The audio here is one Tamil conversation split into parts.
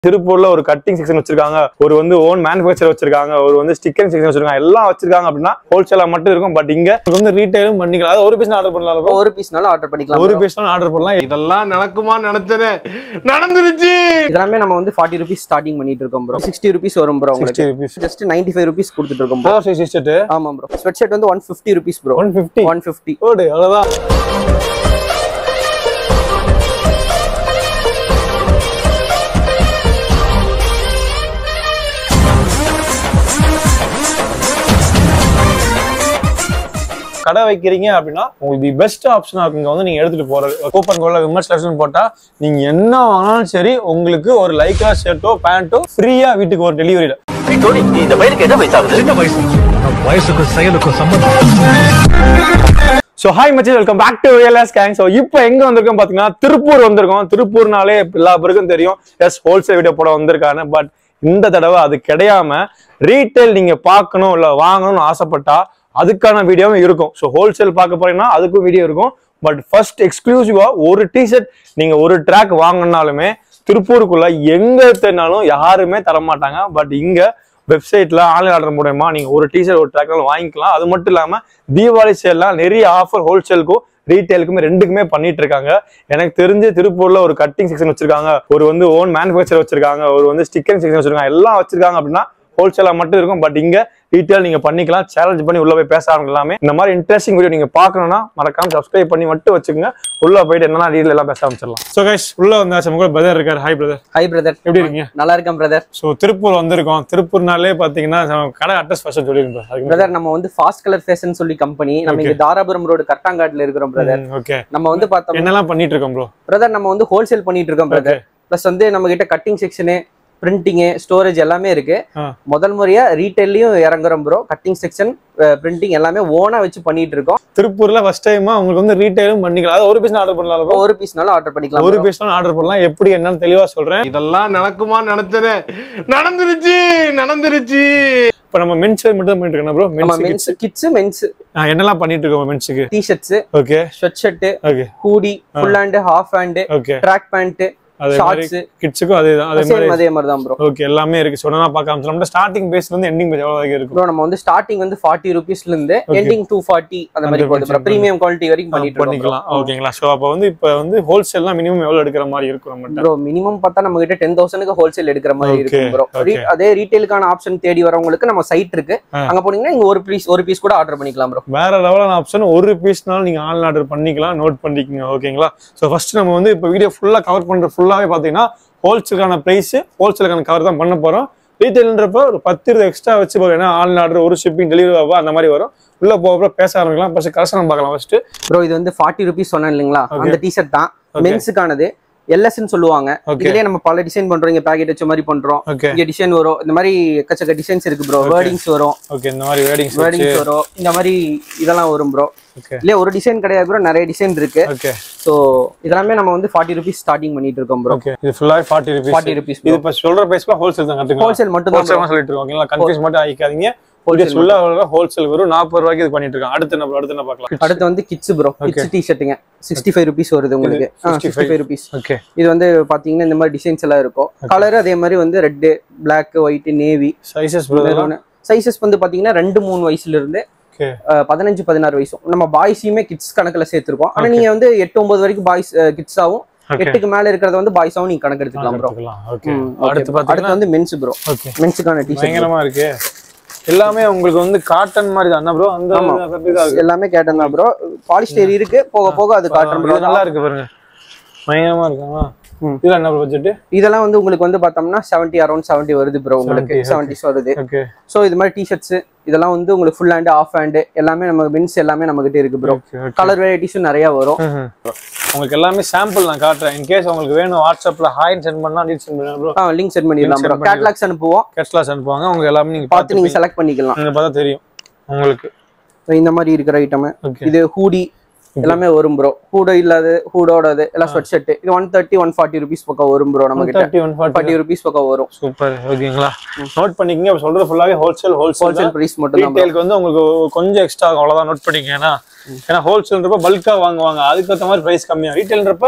திருப்பூர்ல ஒரு கட்டிங் செக்ஷன் வச்சிருக்காங்க ஒரு வந்து ஓன் மேனுஃபேக்சர் வச்சிருக்காங்க ஒரு வந்து ஸ்டிக்கர் செக்ஷன் வச்சிருக்காங்க எல்லாம் வச்சிருக்காங்க அப்படின்னா ஹோல்சேலா மட்டும் இருக்கும் பட் இங்க வந்து ரீட்டைலும் பண்ணிக்கலாம் அதாவது ஒரு பீஸ் ஆர்டர் பண்ணலாம் ஒரு பீஸ்னாலும் ஆர்டர் பண்ணிக்கலாம் ஒரு bro. பீஸ் ஆர்டர் பண்ணலாம் இதெல்லாம் நடக்குமா நினைச்சனே நடந்துருச்சு இதெல்லாமே நம்ம வந்து ஃபார்ட்டி ருபீஸ் ஸ்டார்டிங் பண்ணிட்டு இருக்கோம் ப்ரோ சிக்ஸ்டி ருபீஸ் வரும் ப்ரோ சிக்ஸ்டி உங்களுக்கு rupees just ninety five rupees கொடுத்துட்டு இருக்கோம் bro. ஃபோர் சைஸ் சிஸ்டர் ஆமா ப்ரோ ஸ்வெட் ஷர்ட் வந்து one fifty rupees bro one fifty one fifty ஓடு அவ்வளவுதான் கடை வைக்கிறீங்க அப்படின்னா உங்களுக்கு தி பெஸ்ட் ஆப்ஷனா இருக்குங்க வந்து நீங்க எடுத்துட்டு போறது கூப்பன் கோட்ல விமர்ஸ் லெக்ஷன் போட்டா நீங்க என்ன வாங்கினாலும் சரி உங்களுக்கு ஒரு லைக்ரா ஷர்ட்டோ பேண்ட்டோ ஃப்ரீயா வீட்டுக்கு ஒரு டெலிவரியில டோனி நீ இந்த பையனுக்கு என்ன வயசாகுது என்ன வயசு வயசுக்கும் செயலுக்கும் சம்பந்தம் ஸோ ஹாய் மச்சி வெல்கம் பேக் டு ரியல்எஸ் கேங் ஸோ இப்போ எங்க வந்திருக்கோம் பாத்தீங்கன்னா திருப்பூர் வந்திருக்கோம் திருப்பூர்னாலே எல்லா பேருக்கும் தெரியும் எஸ் ஹோல்சேல் வீடியோ போட வந்திருக்காங்க பட் இந்த தடவை அது கிடையாம ரீட்டைல் நீங்க பார்க்கணும் இல்ல வாங்கணும்னு ஆசைப்பட்டா அதுக்கான வீடியோவும் இருக்கும் ஸோ ஹோல்சேல் பார்க்க போறீங்கன்னா அதுக்கும் வீடியோ இருக்கும் பட் ஃபர்ஸ்ட் எக்ஸ்க்ளூசிவா ஒரு டிஷர்ட் நீங்க ஒரு ட்ராக் வாங்கினாலுமே திருப்பூருக்குள்ள எங்க தேடினாலும் யாருமே தர மாட்டாங்க பட் இங்க வெப்சைட்ல ஆன்லைன் ஆர்டர் மூலயமா நீங்க ஒரு டிஷர்ட் ஒரு ட்ராக்னாலும் வாங்கிக்கலாம் அது மட்டும் இல்லாம தீபாவளி சேல்லாம் நிறைய ஆஃபர் ஹோல்சேலுக்கும் ரீட்டைலுக்குமே ரெண்டுக்குமே பண்ணிட்டு இருக்காங்க எனக்கு தெரிஞ்சு திருப்பூர்ல ஒரு கட்டிங் செக்ஷன் வச்சிருக்காங்க ஒரு வந்து ஓன் மேனுஃபேக்சர் வச்சிருக்காங்க ஒரு வந்து ஸ்டிக்கர் செக்ஷன் வச்சிருக்காங்க எல்லாம் வச்சிருக்காங்க அப்படின்னா ஹோல்சேலா மட்டும் இருக்கும் பட் இங்க ரீட்டைல் நீங்க பண்ணிக்கலாம் சேலஞ்ச் பண்ணி உள்ள போய் பேச ஆரம்பிக்கலாமே இந்த மாதிரி இன்ட்ரெஸ்டிங் வீடியோ நீங்க பார்க்கணும்னா மறக்காம சப்ஸ்கிரைப் பண்ணி மட்டும் வச்சுக்கோங்க உள்ள போயிட்டு என்னென்ன டீடைல் எல்லாம் பேச ஆரம்பிச்சிடலாம் ஸோ கைஸ் உள்ள வந்தாச்சு உங்க பிரதர் இருக்காரு ஹாய் பிரதர் ஹை பிரதர் எப்படி இருக்கீங்க நல்லா இருக்கேன் பிரதர் ஸோ திருப்பூர் வந்திருக்கோம் திருப்பூர்னாலே பாத்தீங்கன்னா நம்ம கடை அட்ரஸ் ஃபர்ஸ்ட் சொல்லிருந்தோம் அதுக்கு பிரதர் நம்ம வந்து ஃபாஸ்ட் கலர் ஃபேஷன் சொல்லி கம்பெனி நம்ம இங்க தாராபுரம் ரோடு கட்டாங்காட்ல இருக்கிறோம் பிரதர் ஓகே நம்ம வந்து பார்த்தோம் என்னெல்லாம் பண்ணிட்டு இருக்கோம் ப்ரோ பிரதர் நம்ம வந்து ஹோல்சேல் பண்ணிட்டு இருக்கோம் பிரதர் ப்ளஸ் வந்து நம்ம கிட்ட கட்டிங் செக்ஷனு பிரிண்டிங்கு ஸ்டோரேஜ் எல்லாமே இருக்கு ஆ. முதல் முறையா ரீட்டைல்லையும் இறங்குறோம் ப்ரோ கட்டிங் செக்ஷன் பிரிண்டிங் எல்லாமே ஓனா வச்சு பண்ணிட்டு இருக்கோம் திருப்பூர்ல ஃபர்ஸ்ட் டைமா உங்களுக்கு வந்து ரீட்டைலும் பண்ணிக்கலாம் அதாவது ஒரு பீஸ் ஆர்டர் பண்ணலாம் bro. ஒரு பீஸ்னாலும் ஆர்டர் பண்ணிக்கலாம் ஒரு bro. பீஸ் ஆர்டர் பண்ணலாம் எப்படி என்னன்னு தெளிவா சொல்றேன் இதெல்லாம் நடக்குமா நினைச்சனே நடந்துருச்சு நடந்துருச்சு இப்ப நம்ம மென்ஸ் மட்டும் தான் பண்ணிட்டு இருக்கோம் ப்ரோ நம்ம மென்ஸ் மென்ஸ் கிட்ஸ் மென்ஸ் என்னெல்லாம் பண்ணிட்டு இருக்கோம் மென்ஸுக்கு t-shirts okay sweatshirt okay hoodie full hand half hand okay track pant அதே மாதிரி ஷார்ட்ஸ் கிட்ஸுக்கும் அதே தான் அதே மாதிரி சேம் அதே மாதிரி தான் ப்ரோ ஓகே எல்லாமே இருக்கு சொன்னா பார்க்க நம்ம ஸ்டார்டிங் பேஸ்ல இருந்து எண்டிங் பேஸ் எவ்வளவு வரைக்கும் இருக்கும் ப்ரோ நம்ம வந்து ஸ்டார்டிங் வந்து ஃபார்ட்டி ருபீஸ்ல இருந்து எண்டிங் டூ ஃபார்ட்டி அந்த மாதிரி அந்த போகுது ப்ரோ மாதிரி ப்ரீமியம் குவாலிட்டி வரைக்கும் பண்ணிட்டு இருக்கோம் பண்ணிக்கலாம் ஓகேங்களா ஸோ அப்போ வந்து இப்போ வந்து ஹோல்சேல்லாம் மினிமம் எவ்வளவு எடுக்கிற மாதிரி இருக்கும் நம்மகிட்ட ப்ரோ மினிமம் பார்த்தா நம்ம கிட்ட டென் தௌசண்ட்க்கு ஹோல்சேல் எடுக்கிற மாதிரி Okay, இருக்கும் ப்ரோ okay. அதே ரீட்டைலுக்கான ஆப்ஷன் தேடி வரவங்களுக்கு நம்ம சைட் இருக்கு ஆ. அங்க போனீங்கன்னா நீங்க ஒரு பீஸ் ஒரு பீஸ் கூட ஆர்டர் பண்ணிக்கலாம் ப்ரோ வேற லெவலான ஆப்ஷன் ஒரு பீஸ்னாலும் நீங்க ஆன்லைன் ஆர்டர் பண்ணிக்கலாம் நோட் பண்ணிக்கோங்க ஓகேங்களா ஸோ ஃபர்ஸ்ட் நம்ம வந்து இப்போ வீடியோ ஃபுல்லா கவர் பண்ற ஃபுல்லாவே பாத்தீங்கன்னா ஹோல்சேலுக்கான பிரைஸ் ஹோல்சேலுக்கான கவர் தான் பண்ண போறோம் ரீட்டைல்ன்றப்ப ஒரு பத்து இருபது எக்ஸ்ட்ரா வச்சு போகும் ஏன்னா ஆன்லைன் ஆர்டர் ஒரு ஷிப்பிங் டெலிவரி ஆகும் அந்த மாதிரி வரும் உள்ள போக பேச ஆரம்பிக்கலாம் ஃபர்ஸ்ட் கலெக்ஷன் பார்க்கலாம் ஃபர்ஸ்ட் ப்ரோ இது வந்து ஃபார்ட்டி ருபீஸ் சொன்னேன் இல்லைங்களா Okay. அந்த டிஷர்ட் தான் Okay. மென்ஸுக்கானது எல்எஸ்ன்னு சொல்லுவாங்க Okay. இதுலயே நம்ம பல டிசைன் பண்றோம் இங்க பேக்கெட் வச்ச மாதிரி பண்றோம் ஓகே இங்க டிசைன் வரும் இந்த மாதிரி எக்கச்சக்க டிசைன்ஸ் இருக்கு ப்ரோ Okay. வேர்டிங்ஸ் வரும் ஓகே இந்த மாதிரி வேர்டிங்ஸ் வேர்டிங்ஸ் வரும் இந்த மாதிரி இதெல்லாம் வரும் ப்ரோ ஓகே இல்லையா ஒரு டிசைன் கிடையாது ப்ரோ நிறைய டிசைன் இருக்கு ஓகே ஸோ இதெல்லாமே நம்ம வந்து ஃபார்ட்டி ருபீஸ் ஸ்டார்டிங் பண்ணிட்டு இருக்கோம் ப்ரோ ஓகே இது ஃபுல்லாவே ஃபார்ட்டி ருபீஸ் ஃபார்ட்டி ருபீஸ் இது இப்போ சொல்ற பிரைஸ்ல ஹோல்சேல் தான் கட்டுங்க ஹோல்சேல் மட்டும் தான் ஹோல்சேல் சொல்லிட்டு இருக்கோம் ஓகேங்களா கன்ஃபியூஸ் மட்டும் ஆகிக்காதீங்க Wholesale ஃபுல்லா ஹோல்சேல் வரும் நாற்பது ரூபாய்க்கு இது பண்ணிட்டு இருக்கோம் அடுத்து என்ன அடுத்து என்ன பார்க்கலாம் அடுத்து வந்து கிட்ஸ் ப்ரோ கிட்ஸ் டிஷர்ட்டுங்க சிக்ஸ்டி ஃபைவ் ருபீஸ் வருது உங்களுக்கு சிக்ஸ்டி ஃபைவ் ருபீஸ் ஓகே இது வந்து பாத்தீங்கன்னா இந்த மாதிரி டிசைன்ஸ் எல்லாம் இருக்கும் கலர் அதே மாதிரி வந்து red black white navy sizes brother sizes வந்து பாத்தீங்கன்னா ரெண்டு மூணு வயசுல இருந்து ஓகே அஹ், பதினஞ்சு பதினாறு வயசும் நம்ம பாய்ஸையுமே கிட்ஸ் கணக்குல சேர்த்திருக்கோம் ஆனா நீங்க வந்து எட்டு ஒன்பது வரைக்கும் பாய்ஸ் கிட்ஸ் ஆகும் ஓகே எட்டுக்கு மேல இருக்கிறத வந்து பாய்ஸ் ஆகும் நீங்க கணக்கு எடுத்துக்கலாம் ப்ரோ ஓகே அடுத்து அடுத்து பாத்தீங்கன்னா அடுத்து வந்து மென்ஸ் ப்ரோ ஓகே மென்ஸுக்கான டிஷர்ட் பயங்கரமா இருக்கு எல்லாமே உங்களுக்கு வந்து காட்டன் மாதிரி தான் ப்ரோ அந்த ஆமா. fabric தான் இருக்கு எல்லாமே கேட்டேன் தான் ப்ரோ பாலிஸ்டர் இருக்கு போக போக அது காட்டுறோம் இது ப்ரோ நல்லா இருக்கு பாருங்க பயங்கரமா இருக்கா ம். இதுல என்ன பட்ஜெட் இதெல்லாம் வந்து உங்களுக்கு வந்து பார்த்தோம்னா செவன்ட்டி அரௌண்ட் செவன்ட்டி வருது ப்ரோ உங்களுக்கு 70, okay. செவன்ட்டிஸ் வருது ஓகே ஸோ இது மாதிரி டிஷர்ட்ஸ் இதெல்லாம் வந்து உங்களுக்கு ஃபுல் ஹேண்ட் ஆஃப் ஹேண்ட் எல்லாமே நம்ம மென்ஸ் எல்லாமே நம்ம கிட்ட இருக்கு ப்ரோ ஓகே ஓகே கலர் வெரைட்டிஸும் நிறைய வரும் உங்களுக்கு எல்லாமே சாம்பிள் நான் காட்டுறேன் இன் கேஸ் உங்களுக்கு வேணும் வாட்ஸ்அப்ல ஹாய்னு சென்ட் பண்ணா டீட் சென்ட் பண்ணுங்க ப்ரோ ஆ லிங்க் சென்ட் பண்ணிடலாம் Link ப்ரோ send பண்ணிடலாம். கேட்லாக்ஸ் அனுப்புவோம் கேட்லாஸ் அனுப்புவாங்க உங்களுக்கு எல்லாமே நீங்க பார்த்து நீங்க பார்த்து செலக்ட் பண்ணிக்கலாம் நீங்க பார்த்தா தெரியும் உங்களுக்கு So, இந்த மாதிரி இருக்கிற ஐட்டம் ஓகே இது ஹூடி எல்லாமே வரும் ப்ரோ ஹூடோ இல்லாத ஹூடோடது எல்லாம் ஸ்வெட் ஷர்ட் இது one thirty one forty rupees பக்கம் வரும் ப்ரோ நம்ம கிட்ட thirty one forty forty rupees பக்கம் வரும் சூப்பர் ஓகேங்களா நோட் பண்ணிக்கங்க இப்ப சொல்றது ஃபுல்லாவே ஹோல்சேல் ஹோல்சேல் ஹோல்சேல் பிரைஸ் மட்டும் தான் bro. ரீட்டைலுக்கு வந்து உங்களுக்கு கொஞ்சம் எக்ஸ்ட்ரா ஆகும் அவ்வளவுதான் நோட் பண்ணிக்கங்க ஏன்னா ஏன்னா ஹோல்சேல்ன்றப்ப பல்கா வாங்குவாங்க அதுக்கு ஏற்ற மாதிரி பிரைஸ் கம்மியா ரீட்டைல்ன்றப்ப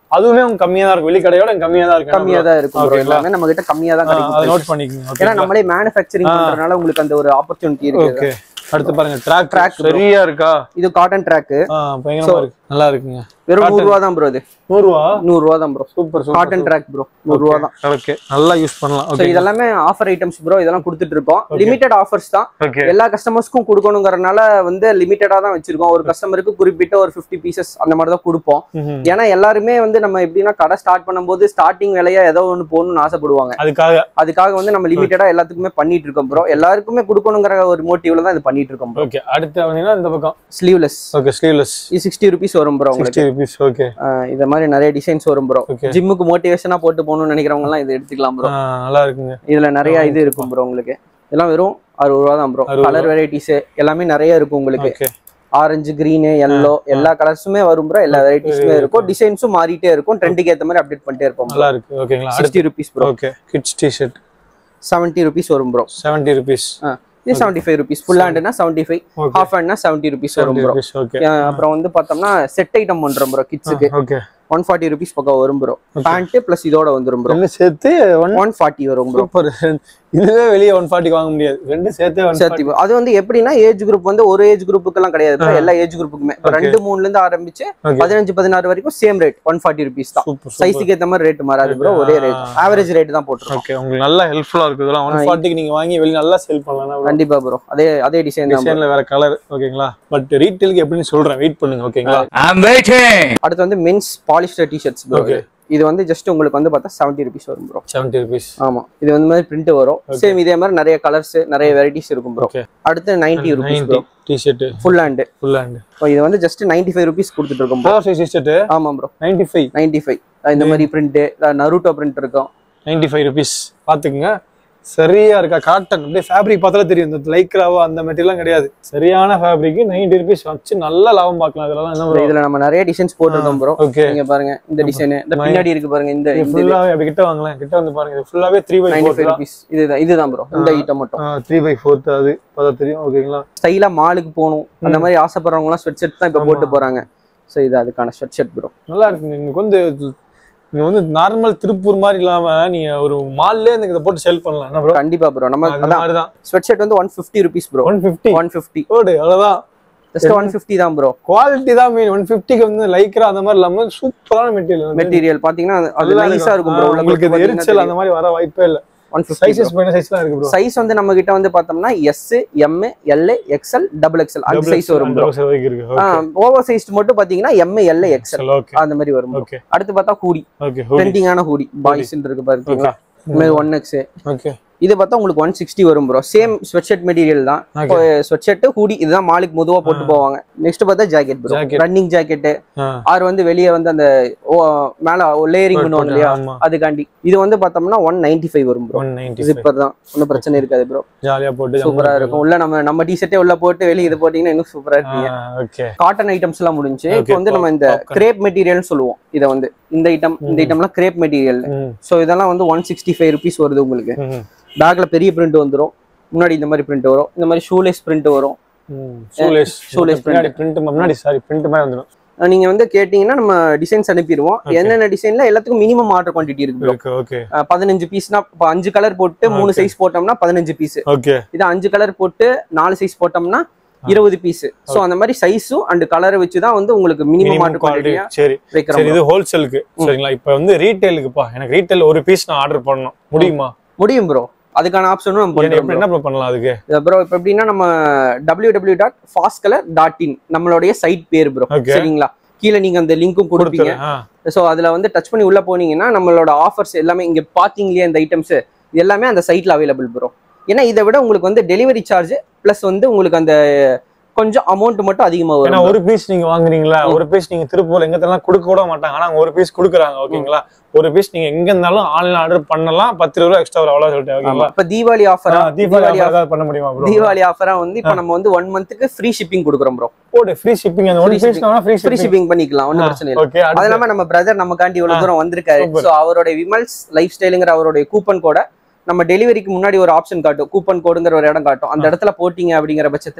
அதுவுமே உங்களுக்கு கம்மியா தான் இருக்கும் வெளிக்கடையோட கம்மியா தான் இருக்கு கம்மியா தான் இருக்கும் bro. ஓகேங்களா? எல்லாமே நம்ம கிட்ட கம்மியா தான் அதை கிடைக்கும் நோட் பண்ணிக்கோங்க ஏன்னா ஓகேங்களா? நம்மளே மேனுஃபேக்சரிங் ஆ. பண்றதுனால உங்களுக்கு அந்த ஒரு ஆப்பர்ச்சுனிட்டி இருக்கு ஓகே அடுத்து பாருங்க ட்ராக் Track bro. சரியா இருக்கா இது காட்டன் ட்ராக் ஆ, பயங்கரமா இருக்கு நல்லா இருக்குங்க வெறும் Cotton. நூறு ரூபா தான் ப்ரோ இது நூறு ரூபா நூறு ரூபா தான் bro super cotton track bro நூறு ரூபா தான் ஓகே நல்லா யூஸ் பண்ணலாம் ஸோ ஓகே இதெல்லாமே ஆஃபர் ஐட்டம்ஸ் ப்ரோ இதெல்லாம் கொடுத்துட்டு இருக்கோம் லிமிடெட் ஆஃபர்ஸ் தான் ஓகே எல்லா கஸ்டமர்ஸ்க்கும் கொடுக்கணுங்கிறனால வந்து லிமிட்டடா தான் வச்சிருக்கோம் ஒரு கஸ்டமருக்கு குறிப்பிட்ட ஒரு 50 பீசஸ் அந்த மாதிரி தான் கொடுப்போம் ஏன்னா எல்லாருமே வந்து நம்ம எப்படின்னா கடை ஸ்டார்ட் பண்ணும்போது ஸ்டார்டிங் விலையா ஏதோ ஒன்று போகணும்னு ஆசைப்படுவாங்க அதுக்காக அதுக்காக வந்து நம்ம லிமிட்டடா எல்லாத்துக்குமே பண்ணிட்டு இருக்கோம் ப்ரோ எல்லாருக்குமே கொடுக்கணுங்கிற ஒரு மோட்டிவ்ல தான் இது பண்ணிட்டு இருக்கோம் ப்ரோ ஓகே அடுத்து வந்தீங்கன்னா இந்த பக்கம் ஸ்லீவ்லெஸ் ஓகே ஸ்லீவ்லெஸ் இது சிக்ஸ்டி ருபீஸ் வரும் ப்ரோ உங்களுக்கு சிக்ஸ்டி ருபீஸ் ஓகே ஆஹ் இந்த மாதிரி நிறைய டிசைன்ஸ் வரும் ப்ரோ ஓகே ஜிம்முக்கு மோட்டிவேஷனா போட்டு போகணும்னு நினைக்கிறவங்க எல்லாம் இது எடுத்துக்கலாம் ப்ரோ நல்லா இருக்குங்க இதுல நிறைய இது இருக்கும் ப்ரோ உங்களுக்கு இதெல்லாம் வெறும் அறுபது ரூபா தான் ப்ரோ அறுபது கலர் வெரைட்டிஸ் எல்லாமே நிறைய இருக்கும் உங்களுக்கு ஓகே ஆரஞ்சு கிரீனு எல்லோ எல்லா கலர்ஸுமே வரும் ப்ரோ எல்லா வெரைட்டிஸுமே இருக்கும் டிசைன்ஸும் மாறிட்டே இருக்கும் ட்ரெண்டுக்கு ஏத்த மாதிரி அப்டேட் பண்ணிட்டே இருப்போம் நல்லா இருக்கு ஓகேங்களா அடுத்து sixty rupees bro okay kids t-shirt seventy rupees வரும் ப்ரோ செவன்ட்டி ருபீஸ் இது செவன்ட்டி ஃபைவ் ருபீஸ் ஃபுல் ஹேண்ட்னா செவன்ட்டி ஃபைவ் ஓகே ஹாஃப் ஹேண்ட்னா செவன்ட்டி ருபீஸ் வரும் ப்ரோ ருபீஸ் ஓகே அப்புறம் வந்து பார்த்தோம்னா செட் ஐட்டம் பண்றோம் ப்ரோ கிட்ஸுக்கு ஓகே ஒன் ஃபார்ட்டி ருபீஸ் பக்கம் வரும் ப்ரோ பேண்ட் பிளஸ் இதோட வந்துரும் ப்ரோ ரெண்டு சேர்த்து ஒன் ஒன் ஃபார்ட்டி வரும் ப்ரோ சூப்பர் இதுவே வெளியே ஒன் ஃபார்ட்டிக்கு வாங்க முடியாது ரெண்டு சேர்த்தே ஒன் சேர்த்தி அது வந்து எப்படின்னா ஏஜ் குரூப் வந்து ஒரு ஏஜ் குரூப்புக்கெல்லாம் கிடையாது bro. எல்லா ஏஜ் குரூப்புக்குமே இப்போ Okay. ரெண்டு மூணுல இருந்து ஆரம்பிச்சு Okay. பதினஞ்சு பதினாறு வரைக்கும் same rate one forty rupees தான் சூப்பர் சைஸுக்கு ஏத்த மாதிரி ரேட் மாறாது ப்ரோ ஒரே ரேட் Ah. ஆவரேஜ் ரேட் தான் போட்டுருக்கோம் ஓகே உங்களுக்கு நல்லா ஹெல்ப்ஃபுல்லா இருக்கு இதெல்லாம் ஒன் ஃபார்ட்டிக்கு நீங்க வாங்கி வெளிய நல்லா சேல் பண்ணலாம் கண்டிப்பா ப்ரோ அதே அதே டிசைன் தான் bro. டிசைன்ல வேற கலர் ஓகேங்களா பட் ரீட்டெயிலுக்கு எப்படின்னு சொல்றேன் வெயிட் பண்ணுங்க ஓகேங்களா I'm waiting. அடுத்து வந்து men's polyester t-shirts bro Okay. இது வந்து ஜஸ்ட் உங்களுக்கு வந்து பார்த்தா செவன்ட்டி ருபீஸ் வரும் ப்ரோ செவன்ட்டி ருபீஸ் ஆமா இது வந்து மாதிரி பிரிண்ட் வரும் சேம் இதே மாதிரி நிறைய கலர்ஸ் நிறைய வெரைட்டிஸ் இருக்கும் ப்ரோ ஓகே அடுத்து ninety rupees ninety bro t-shirt full hand full hand இது வந்து ஜஸ்ட் நைன்டி ஃபைவ் ருபீஸ் கொடுத்துட்டு இருக்கோம் bro. ஃபோர் சைஸ் டிஷர்ட் ஆமா bro ninety five ninety five இந்த மாதிரி பிரிண்ட் நருட்டோ பிரிண்ட் இருக்கும் நைன்டி ஃபைவ் ருபீஸ் பாத்துக்குங்க சரியா இருக்கா காட்டன் அப்படியே ஃபேப்ரிக் பார்த்தாலே தெரியும் இந்த லைக்ராவோ அந்த மெட்டீரியல்லாம் கிடையாது சரியான ஃபேப்ரிக் நைன்டி ருபீஸ் வச்சு நல்ல லாபம் பார்க்கலாம் இதெல்லாம் என்ன bro? இதுல நம்ம நிறைய டிசைன்ஸ் போட்டிருக்கோம் ப்ரோ ஓகே நீங்க பாருங்க இந்த டிசைன் இந்த பின்னாடி இருக்கு பாருங்க இந்த இது ஃபுல்லாவே அப்படி கிட்ட வாங்கலாம் கிட்ட வந்து பாருங்க இது ஃபுல்லாவே three by ninety four five rupees இதுதான் இதுதான் ப்ரோ இந்த ஐட்டம் மட்டும் த்ரீ பை ஃபோர்த் அது பார்த்தா தெரியும் ஓகேங்களா ஸ்டைலா மாலுக்கு போகணும் அந்த மாதிரி ஆசைப்படுறவங்க எல்லாம் ஸ்வெட் ஷர்ட் தான் இப்ப போட்டு போறாங்க சோ இது அதுக்கான ஸ்வெட் ஷர்ட் ப்ரோ நல்லா இருக்குங்க இன்னைக்கு வந்து நீங்க வந்து நார்மல் திருப்பூர் மாதிரி இல்லாம நீங்க ஒரு மால்லே எனக்கு இதை போட்டு செல் பண்ணலாம் என்ன ப்ரோ கண்டிப்பா ப்ரோ நம்ம அந்த அதான் மாதிரி தான் ஸ்வெட் ஷர்ட் வந்து one fifty rupees bro one fifty one fifty ஓடு அவ்வளவுதான் ஜஸ்ட் ஒன் ஃபிஃப்டி தான் ப்ரோ குவாலிட்டி தான் மீன் ஒன் ஃபிஃப்டிக்கு வந்து லைக்ரா அந்த மாதிரி இல்லாம சூப்பரான மெட்டீரியல் மெட்டீரியல் பாத்தீங்கன்னா அது- அது நைஸா இருக்கும் ப்ரோ உங்களுக்கு இது எரிச்சல் அந்த மாதிரி வர வாய்ப்பே இல்ல ஒன் ஃபிஃப்டி சைஸஸ் பண்ண சைஸ்லாம் இருக்கு ப்ரோ சைஸ் வந்து நம்ம கிட்ட வந்து பார்த்தோம்னா S M L XL double XL அந்த சைஸ் வரும் ப்ரோ இருக்கு ஓவர் சைஸ் மட்டும் பாத்தீங்கன்னா எம் எல் எக்ஸ்எல் ஓகே அந்த மாதிரி வரும் bro. ஓகே அடுத்து பார்த்தா ஹூடி ஓகே ட்ரெண்டிங்கான ஹூடி பாய்ஸ் இருக்கு பாத்தீங்களா இந்த மாதிரி ஒன் எக்ஸ் ஓகே இது பார்த்தா உங்களுக்கு ஒன் சிக்ஸ்டி வரும் bro same sweatshirt material தான் Okay. ஸ்வெட் ஷர்ட் ஹூடி இதுதான் மாலுக்கு பொதுவா போட்டு போவாங்க நெக்ஸ்ட் பார்த்தா jacket bro Jacket. Running jacket ஆறு வந்து வெளியே வந்து அந்த ஓ, மேல லேயரிங் பண்ணுவாங்க இல்லையா ஆமா அதுக்காண்டி இது வந்து பார்த்தோம்னா ஒன் நைன்டி ஃபைவ் வரும் ப்ரோ ஒன் நைன்டி ஜிப்பர் தான் ஒன்றும் பிரச்சனை இருக்காது ப்ரோ ஜாலியா போட்டு சூப்பரா இருக்கும் உள்ள நம்ம நம்ம டிஷர்ட்டே உள்ள போட்டு வெளியே இது போட்டீங்கன்னா இன்னும் சூப்பரா இருப்பீங்க ஓகே காட்டன் ஐட்டம்ஸ் எல்லாம் முடிஞ்சு Okay, இப்போ வந்து நம்ம இந்த popcorn. கிரேப் மெட்டீரியல் சொல்லுவோம் இதை வந்து இந்த ஐட்டம் இந்த ஐட்டம்லாம் கிரேப் மெட்டீரியல் ம் ஸோ இதெல்லாம் வந்து ஒன் சிக்ஸ்டி ஃபைவ் ருபீஸ் வருது உங்களுக்கு ம் பேக்ல பெரிய பிரிண்ட் வந்துரும் முன்னாடி இந்த மாதிரி பிரிண்ட் வரும் இந்த மாதிரி ஷூலேஸ் பிரிண்ட் வரும் ஷூலேஸ் shoeless பின்னாடி பிரிண்ட் முன்னாடி சாரி பிரிண்ட் மாதிரி வந்துடும் அஹ் நீங்க வந்து கேட்டீங்கன்னா நம்ம டிசைன்ஸ் அனுப்பிடுவோம் என்னென்ன டிசைன்ல எல்லாத்துக்கும் மினிமம் ஆர்டர் குவான்டிட்டி இருக்கு bro. இருக்கு ஓகே அஹ் பதினஞ்சு பீஸ்னா இப்போ அஞ்சு கலர் போட்டு மூணு Okay. சைஸ் போட்டோம்னா பதினஞ்சு பீஸ் ஓகே இது அஞ்சு கலர் போட்டு நாலு சைஸ் போட்டோம்னா இருபது பீஸ் சோ அந்த மாதிரி சைஸும் அண்ட் கலரை வச்சு தான் வந்து உங்களுக்கு மினிமம் மினிமம் ஆர்டர் குவாலிட்டி குவான்டிட்டியா சரி சரி வைக்கிறோம் இது ஹோல்சேலுக்கு சரிங்களா இப்போ வந்து ரீட்டைலுக்குப்பா எனக்கு ரீட்டைல் ஒரு பீஸ் நான் ஆர்டர் பண்ணணும் முடியுமா முடியும் ப்ரோ அதுக்கான ஆப்ஷனும் நம்ம எனக்கு பண்றோம் எப்படி என்ன bro பண்ணலாம் அதுக்கு ப்ரோ இப்போ எப்படின்னா நம்ம W W dot fast colour dot in நம்மளுடைய சைட் பேர் ப்ரோ Okay. சரிங்களா கீழே நீங்க அந்த லிங்க்கும் கொடுப்பீங்க கொடுத்துறேன் ஆ, ஸோ அதுல வந்து டச் பண்ணி உள்ள போனீங்கன்னா நம்மளோட ஆஃபர்ஸ் எல்லாமே இங்க பாத்தீங்களே இந்த ஐட்டம்ஸ் இது எல்லாமே அந்த சைட்ல அவைலபிள் ப்ரோ ஏன்னா இதை விட உங்களுக்கு வந்து டெலிவரி சார்ஜ் ப்ளஸ் வந்து உங்களுக்கு அந்த கொஞ்சம் அமௌண்ட் மட்டும் அதிகமா ஏன்னா வரும் ஒரு பீஸ் நீங்க வாங்குறீங்களா ஒரு பீஸ் நீங்க திருப்பூர்ல எங்க தரலாம் கொடுக்க கூட மாட்டாங்க ஆனா அங்க ஒரு பீஸ் கொடுக்குறாங்க ஓகேங்களா ஒரு பீஸ் நீங்க எங்க இருந்தாலும் ஆன்லைன் ஆர்டர் பண்ணலாம் பத்து ரூபா எக்ஸ்ட்ரா வரும் அவ்வளவு சொல்லிட்டு ஓகேங்களா இப்ப தீபாவளி ஆஃபரா ஆ, தீபாவளி offer ஏதாவது பண்ண முடியுமா ப்ரோ தீபாவளி ஆஃபரா வந்து இப்போ நம்ம வந்து ஒன் மந்த்துக்கு ஃப்ரீ ஷிப்பிங் கொடுக்குறோம் ப்ரோ போடு ஃப்ரீ ஷிப்பிங் அந்த ஒரு Free piece shipping. Free free shipping shipping பண்ணிக்கலாம் ஒன்றும் பிரச்சனை இல்லை ஓகே அது இல்லாம நம்ம பிரதர் நமக்காண்டி இவ்வளவு தூரம் வந்திருக்காரு Super. ஸோ அவருடைய விமல்ஸ் லைஃப் ஸ்டைலுங்கிற அவருடைய கூப்பன் கோட நம்ம டெலிவரிக்கு முன்னாடி ஒரு ஆப்ஷன் காட்டும் கூப்பன் கோடுங்கிற ஒரு இடம் காட்டும் அந்த இடத்துல போட்டீங்க அப்படிங்கிற பட்சத்துல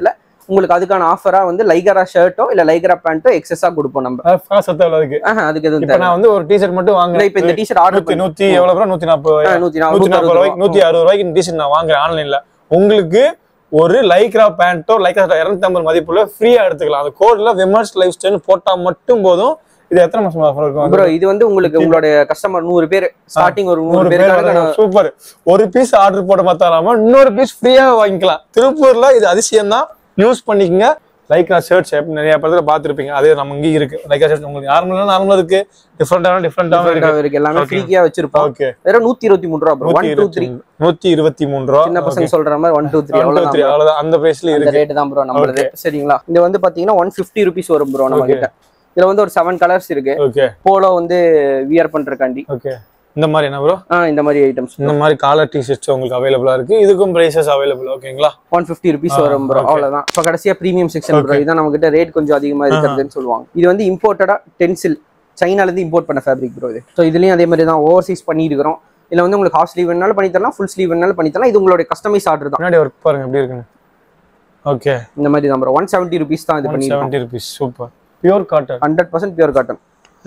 உங்களுக்கு அதுக்கான ஆஃபரா வந்து லைகரா ஷர்ட்டோ இல்ல லைகரா பேண்ட்டோ எக்ஸஸா கொடுப்போம் நம்ம சத்த அதுக்கு ஆஹா, அதுக்கு எதுவும் இப்ப தேவை நான் வந்து ஒரு டிஷர்ட் மட்டும் இல்ல வாங்குறேன் இப்ப இந்த டிஷர்ட் ஆர்டர் நூத்தி நூத்தி எவ்வளவு ரூபா நூத்தி நாற்பது நூத்தி நூத்தி நாற்பது நாற்பது ரூபாய்க்கு நூத்தி அறுபது ரூபாய்க்கு டிஷர்ட் நான் வாங்குறேன் ஆன்லைன்ல உங்களுக்கு ஒரு லைக்ரா பேண்ட்டோ லைக்ரா இருநூத்தி ஐம்பது மதிப்புல ஃப்ரீயா எடுத்துக்கலாம் அந்த கோட்ல விமர்ஸ் லைஃப் ஸ்டைல் போட்டா மட்டும் போதும் இது எத்தனை மாசம் ஆஃபர் இருக்கும் ப்ரோ இது வந்து உங்களுக்கு உங்களுடைய கஸ்டமர் நூறு பேர் ஸ்டார்டிங் ஒரு நூறு நூறு பேருக்கான பேர் சூப்பர் ஒரு பீஸ் ஆர்டர் போட மாத்தாலாம இன்னொரு பீஸ் ஃப்ரீயா வாங்கிக்கலாம் திருப்பூர்ல இது அதிசயம் தான் யூஸ் பண்ணிக்கங்க லைக்ரா ஷர்ட் ஷேப் நிறைய படத்துல பாத்துருப்பீங்க அதே நம்ம இங்கே இருக்கு லைக்ரா ஷர்ட் உங்களுக்கு நார்மலா நார்மலா இருக்கு டிஃப்ரெண்டான டிஃப்ரெண்டாவும் இருக்கு இருக்கு எல்லாமே Okay. ஃப்ரீயா வச்சிருப்போம் ஓகே வெறும் நூத்தி இருபத்தி மூணு ரூபா ப்ரோ ஒன் நூத்தி டூ இருபத்தி த்ரீ மூணு. நூத்தி இருபத்தி மூணு ரூபா சின்ன பசங்க சொல்ற மாதிரி one two three One, two, three, அவ்வளவுதான் அவ்வளவுதான் அந்த பிரைஸ்ல அந்த இருக்கு ரேட் தான் ப்ரோ நம்மளுது சரிங்களா இது வந்து பாத்தீங்கன்னா ஒன் பிப்டி ருபீஸ் வரும் ப்ரோ நம்ம Okay. கிட்ட இதுல வந்து ஒரு செவன் கலர்ஸ் இருக்கு ஓகே போலோ வந்து வியர் பண்றதுக்காண்டி ஓகே இந்த மாதிரி என்ன ப்ரோ ஆ இந்த மாதிரி ஐட்டம்ஸ் இந்த மாதிரி காலர் டிஷர்ட்ஸ் உங்களுக்கு அவைலபிளா இருக்கு இதுக்கும் பிரைசஸ் அவைலபிள் ஓகேங்களா ஒன் பிப்டி ருபீஸ் ஆ, வரும் ப்ரோ okay. அவ்வளவுதான் இப்போ கடைசியா ப்ரீமியம் செக்ஷன் ப்ரோ Okay. இதான் நம்ம கிட்ட ரேட் கொஞ்சம் அதிகமா இருக்கிறதுன்னு சொல்லுவாங்க இது வந்து இம்போர்ட்டடா டென்சில் சைனால இருந்து இம்போர்ட் பண்ண ஃபேப்ரிக் ப்ரோ இது ஸோ இதுலயும் அதே மாதிரி தான் ஓவர்சீஸ் பண்ணியிருக்கிறோம் இதுல வந்து உங்களுக்கு ஹாஃப் ஸ்லீவ் வேணாலும் பண்ணி தரலாம் ஃபுல் ஸ்லீவ் வேணாலும் பண்ணி தரலாம் இது உங்களுடைய கஸ்டமைஸ் ஆர்டர் தான் முன்னாடி ஒர்க் பாருங்க எப்படி இருக்குன்னு ஓகே இந்த மாதிரி தான் ப்ரோ ஒன் செவன்ட்டி ருபீஸ் தான் இது பண்ணிருக்கோம் seventy rupees super pure cotton hundred percent pure cotton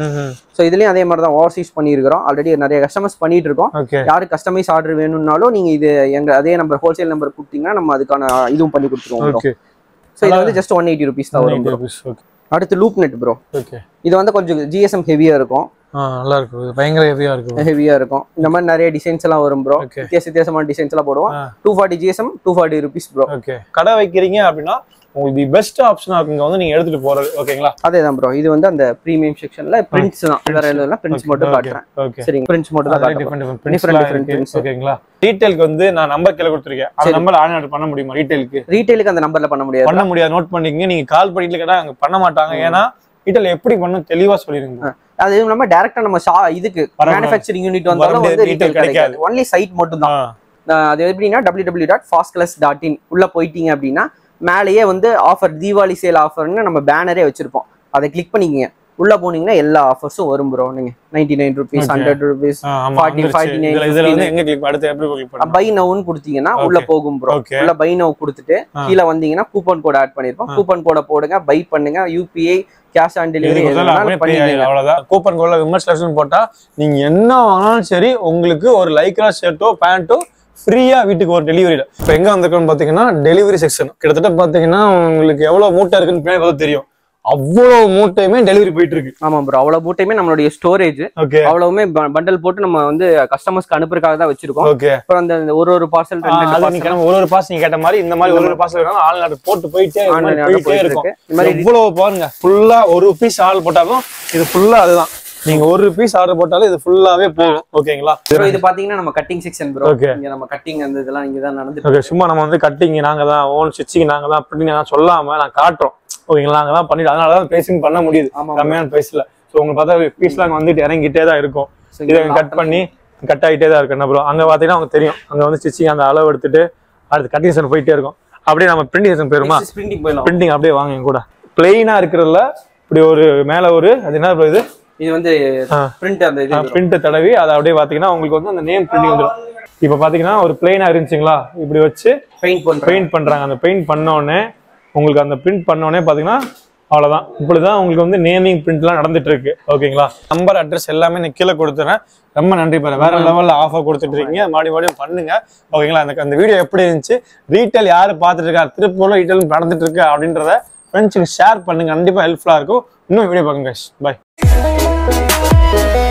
so இதுலயும் அதே மாதிரி தான் ஓவர்சீஸ் பண்ணியிருக்கிறோம் ஆல்ரெடி நிறைய கஸ்டமர்ஸ் பண்ணிட்டு இருக்கோம் ஓகே யாரு கஸ்டமைஸ் ஆர்டர் வேணும்னாலும் நீங்க இது எங்க அதே நம்பர் ஹோல்சேல் நம்பர் கொடுத்தீங்கன்னா நம்ம அதுக்கான இதுவும் பண்ணி கொடுத்துருவோம் ஓகே ஸோ இது வந்து ஜஸ்ட் ஒன் எயிட்டி ருபீஸ் தான் வரும் bro. ருபீஸ் ஓகே அடுத்து லூப் நெட் ப்ரோ ஓகே இது வந்து கொஞ்சம் ஜிஎஸ்எம் ஹெவியா இருக்கும் ஆ நல்லா இருக்கு இது பயங்கர ஹெவியா இருக்கு ஹெவியா இருக்கும் இந்த மாதிரி நிறைய டிசைன்ஸ் எல்லாம் வரும் ப்ரோ Okay. வித்தியாச வித்தியாசமான டிசைன்ஸ் எல்லாம் போடுவோம் ஆ. Two forty GSM two forty rupees bro okay கடை வைக்கிறீங்க அப்படின்னா உங்களுக்கு தி பெஸ்ட் ஆப்ஷனா இருக்குங்க வந்து நீங்க எடுத்துட்டு போறது ஓகேங்களா அதே தான் ப்ரோ இது வந்து அந்த ப்ரீமியம் செக்ஷன்ல பிரிண்ட்ஸ் தான் வேற எதுவும் பிரிண்ட்ஸ் மட்டும் காட்டுறேன் ஓகே சரிங்க பிரிண்ட்ஸ் மட்டும் தான் காட்டுறேன் different Different, different different different prints. ஓகேங்களா ரீட்டைலுக்கு வந்து நான் நம்பர் கீழே கொடுத்துருக்கேன் அந்த சரி. நம்பர் ஆன் ஆர்டர் பண்ண முடியுமா ரீட்டைலுக்கு ரீட்டைலுக்கு அந்த நம்பர்ல பண்ண முடியாது பண்ண முடியாது நோட் பண்ணிக்கங்க நீங்க கால் பண்ணிட்டு கேட்டா அங்க பண்ண மாட்டாங்க ஏன்னா ரீட்டைல் எப்படி பண்ணணும் தெளிவா சொல்லிருங்க அது இல்லாம டேரக்டா நம்ம ஷா இதுக்கு வரணும். மேனுஃபேக்சரிங் யூனிட் வந்தாலும் வரணும், வந்து retail ரீட்டைல் கிடைக்காது. கிடைக்காது ஒன்லி சைட் மட்டும் தான் ஆ ஆஹ் அது எப்படின்னா W W dot fast dot in உள்ள போயிட்டீங்க அப்படின்னா மேலேயே வந்து ஆஃபர் தீபாவளி சேல் ஆஃபர்னு நம்ம பேனரே வச்சிருப்போம் அதை கிளிக் பண்ணிக்கங்க உள்ள போனீங்கன்னா எல்லா ஆஃபர்ஸும் வரும் ப்ரோ நீங்க ninety nine rupees Okay. Hundred rupees ஆ, ஆமா, 40, வந்துருச்சு. 49, இதுல இதுல வந்து 59. எங்க கிளிக் அடுத்து எப்படி கிளிக் பண்ணணும் பை நவுன்னு கொடுத்தீங்கன்னா உள்ள Okay. போகும் ப்ரோ Okay. உள்ள பை நவ் கொடுத்துட்டு ஆ. கீழே வந்தீங்கன்னா கூப்பன் கோட் ஆட் பண்ணிருப்போம் ஆ. கூப்பன் கோட போடுங்க பை பண்ணுங்க யூபிஐ கேஷ் ஆன் டெலிவரி இதுக்கு பதிலா அப்படியே pay ஆயிடும், அவ்வளவுதான் கூப்பன் கோட்ல விமர்ஸ் லெசன் போட்டா நீங்க என்ன வாங்கினாலும் சரி உங்களுக்கு ஒரு லைக்ரா ஷர்ட்டோ பேண்ட்டோ ஃப்ரீயா வீட்டுக்கு ஒரு டெலிவரியில இப்போ எங்க வந்திருக்கோம்னு பாத்தீங்கன்னா டெலிவரி செக்ஷன் கிட்டத்தட்ட பாத்தீங்கன்னா உங்களுக்கு எவ்வளவு மூட்டை இருக்குன்னு பின்னாடி பார்த்தா தெரியும் அவ்வளவு மூட்டையுமே டெலிவரி போயிட்டு இருக்கு ஆமா ப்ரோ அவ்வளவு மூட்டையுமே நம்மளுடைய ஸ்டோரேஜ் ஓகே அவ்வளவுமே பண்டல் போட்டு நம்ம வந்து கஸ்டமர்ஸ்க்கு அனுப்புறதுக்காக தான் வச்சிருக்கோம் ஓகே அப்புறம் அந்த அந்த ஒரு ஒரு பார்சல் ரெண்டு ரெண்டு அது parcel நீங்க ஒரு ஒரு பாஸ் நீங்க கேட்ட மாதிரி இந்த மாதிரி ஒரு ஒரு பாஸ் இருக்காங்க ஆன்லைன் போட்டு போயிட்டே இந்த மாதிரி Online order போயிட்டே போயிட்டு இருக்கும் இருக்கு. இந்த மாதிரி இவ்வளவு பாருங்க ஃபுல்லா ஒரு பீஸ் ஆர்டர் போட்டாலும் இது ஃபுல்லா அதுதான் நீங்க ஒரு பீஸ் ஆர்டர் போட்டாலும் இது ஃபுல்லாவே போகும் ஓகேங்களா ப்ரோ இது பாத்தீங்கன்னா நம்ம கட்டிங் செக்ஷன் ப்ரோ Okay. இங்க நம்ம கட்டிங் அந்த இதெல்லாம் இங்க தான் நடந்துட்டு ஓகே சும்மா நம்ம வந்து கட்டிங் நாங்க தான் ஓன் ஸ்டிச்சிங் நாங்க தான் அப்படின்னு நான் சொல்லாம நான் காட்டுறோம் ஓகேங்களா நாங்க தான் பண்ணிட்டு அதனால தான் பேசிங் பண்ண முடியுது ஆமா bro. கம்மியான பிரைஸ்ல ஸோ உங்களுக்கு பார்த்தா பீஸ்லாம் அங்க வந்துட்டு இறங்கிட்டே தான் இருக்கும் So, இங்க இதை கட் பண்ணி கட் ஆகிட்டே தான் இருக்கு என்ன ப்ரோ அங்க பாத்தீங்கன்னா அவங்க தெரியும் அங்க வந்து ஸ்டிச்சிங் அந்த அளவு எடுத்துட்டு அடுத்து கட்டிங் செஷன் போயிட்டே இருக்கும் அப்படியே நம்ம பிரிண்டிங் செஷன் போயிருமா பிரிண்டிங் போயிடலாம் பிரிண்டிங் அப்படியே வாங்க என் கூட பிளெயினா இருக்கிறதுல இப்படி ஒரு மேல ஒரு அது என்ன bro இது இது வந்து ஆ. பிரிண்ட் அந்த இது bro. பிரிண்ட் தடவி அதை அப்படியே பாத்தீங்கன்னா உங்களுக்கு வந்து அந்த நேம் பிரிண்டிங் வந்துடும் இப்ப பாத்தீங்கன்னா ஒரு பிளெயினா இருந்துச்சுங்களா இப்படி வச்சு பெயிண்ட் பண்றோம் பெயிண்ட் பண்றாங்க அந்த பெயிண்ட் பண்ண உடனே உங்களுக்கு அந்த பிரிண்ட் பண்ண உடனே பாத்தீங்கன்னா அவ்வளவுதான் இப்படிதான் உங்களுக்கு வந்து நேமிங் பிரிண்ட்லாம் நடந்துட்டு இருக்கு ஓகேங்களா நம்பர் அட்ரஸ் எல்லாமே நான் கீழே கொடுத்துறேன் ரொம்ப நன்றி பாரு வேற லெவல்ல ஆஃபர் கொடுத்துட்டு இருக்கீங்க மறுபடியும் மறுபடியும் பண்ணுங்க ஓகேங்களா அந்த அந்த வீடியோ எப்படி இருந்துச்சு ரீட்டைல் யாரு பார்த்துட்டு இருக்காரு திருப்பூர்ல ரீட்டைல் நடந்துட்டு இருக்கு அப்படின்றத ஃப்ரெண்ட்ஸுக்கு ஷேர் பண்ணுங்க கண்டிப்பா ஹெல்ப்ஃபுல்லா இருக்கும் இன்னும் வீடியோ பாருங்க பாய்